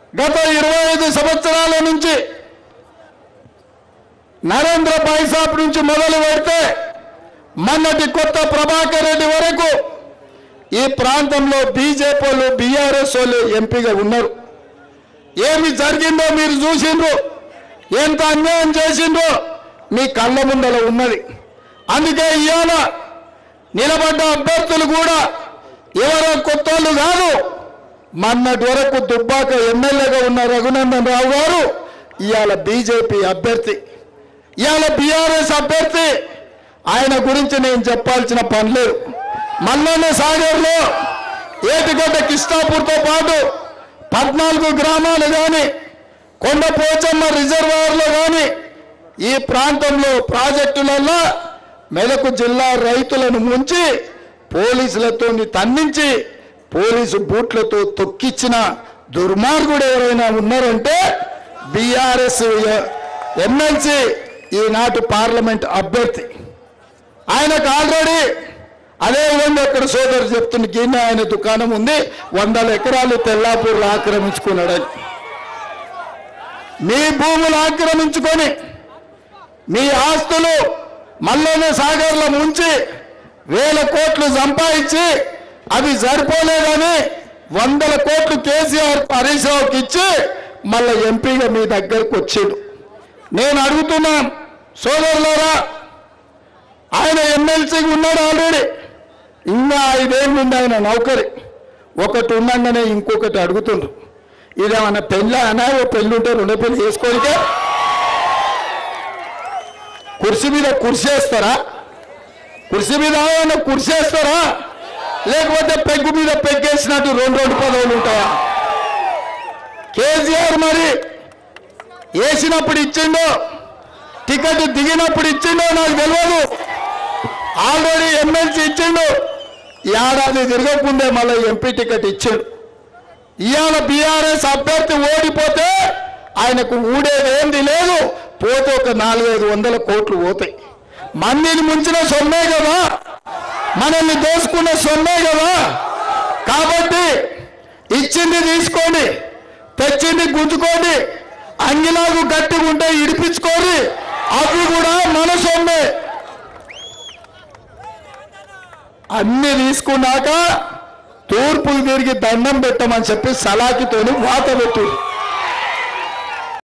గత ఇరవై ఐదు సంవత్సరాల నుంచి నరేంద్ర పైసాబ్ నుంచి మొదలు పెడితే మొన్నటి కొత్త ప్రభాకర్ రెడ్డి వరకు ఈ ప్రాంతంలో బీజేపీ వాళ్ళు బీఆర్ఎస్ వాళ్ళు ఎంపీగా ఉన్నారు ఏమి జరిగిందో మీరు చూసిండ్రు ఎంత అన్యాయం చేసిండ్రో మీ కళ్ళ ముందర ఉన్నది అందుకే ఇవాళ నిలబడ్డ అభ్యర్థులు కూడా ఎవరో కొత్త వాళ్ళు కాదు మొన్నటి వరకు దుబ్బాక ఎమ్మెల్యేగా ఉన్న రఘునందన్ రావు గారు ఇవాళ బీజేపీ అభ్యర్థి ఇవాళ బీఆర్ఎస్ అభ్యర్థి ఆయన గురించి నేను చెప్పాల్సిన పని లేదు మల్లన్న సాగర్లో ఏటిగడ్డ కిష్టాపూర్తో పాటు పద్నాలుగు గ్రామాలు కానీ కొండపోచమ్మ రిజర్వాయర్లో కానీ ఈ ప్రాంతంలో ప్రాజెక్టులలో మెలకు జిల్లా రైతులను ముంచి పోలీసులతో తన్నించి పోలీసు బూట్లతో తొక్కిచ్చిన దుర్మార్గుడు ఎవరైనా ఉన్నారంటే బీఆర్ఎస్ ఎమ్మెల్సీ ఈనాటి పార్లమెంట్ అభ్యర్థి ఆయనకు ఆల్రెడీ అదే విధంగా ఇక్కడ సోదరు చెప్తున్న గిన్నె ఆయన దుకాణం ఉంది వందల ఎకరాలు తెల్లాపూర్లు ఆక్రమించుకున్నాడని మీ భూములు ఆక్రమించుకొని మీ ఆస్తులు మల్లన్న సాగర్లో ముంచి వేల కోట్లు సంపాదించి అవి సరిపోలేదని వందల కోట్లు కేసీఆర్ హరీష్ రావుకి ఇచ్చి మళ్ళీ ఎంపీగా మీ దగ్గరకు వచ్చిండు నేను అడుగుతున్నా సోదరులారా ఆయన ఎమ్మెల్సీకి ఉన్నాడు ఆల్రెడీ ఇంకా ఐదేళ్ళు ఉంది ఆయన నౌకరి ఒకటి ఉండగానే ఇంకొకటి అడుగుతుండ్రు ఇదేమన్నా పెళ్ళి అనా ఓ పెళ్ళి ఉంటే రెండో పెళ్లి చేసుకోనికే కుర్చీ మీద కుర్చీ వేస్తారా కుర్చీ మీద ఏమన్నా కుర్చీ వేస్తారా లేకపోతే పెగ్గు మీద పెగ్గేసినట్టు రెండు రెండు పదవులు ఉంటాయా కేసీఆర్ మరి వేసినప్పుడు ఇచ్చిండో టికెట్ దిగినప్పుడు ఇచ్చిండో నాకు తెలియదు ఆల్రెడీ ఎమ్మెల్సీ ఇచ్చిండు ఏడాది తిరగకుండే మళ్ళీ ఎంపీ టికెట్ ఇచ్చిండు ఇవాళ బీఆర్ఎస్ అభ్యర్థి ఓడిపోతే ఆయనకు ఊడేది ఏంది లేదు పోతే ఒక నాలుగైదు వందల కోట్లు పోతాయి మందిని ముంచిన సొమ్మే కదా మనల్ని దోసుకున్న సొమ్మే కదా కాబట్టి ఇచ్చింది తీసుకోండి తెచ్చింది గుంజుకోండి అంగిలాగు గట్టిగా ఉంటే ఇడిపించుకోండి అవి కూడా మన సొమ్మే అన్ని తీసుకున్నాక తూర్పుకు తిరిగి దండం పెట్టమని చెప్పి సలాకితోని వాత పెట్టు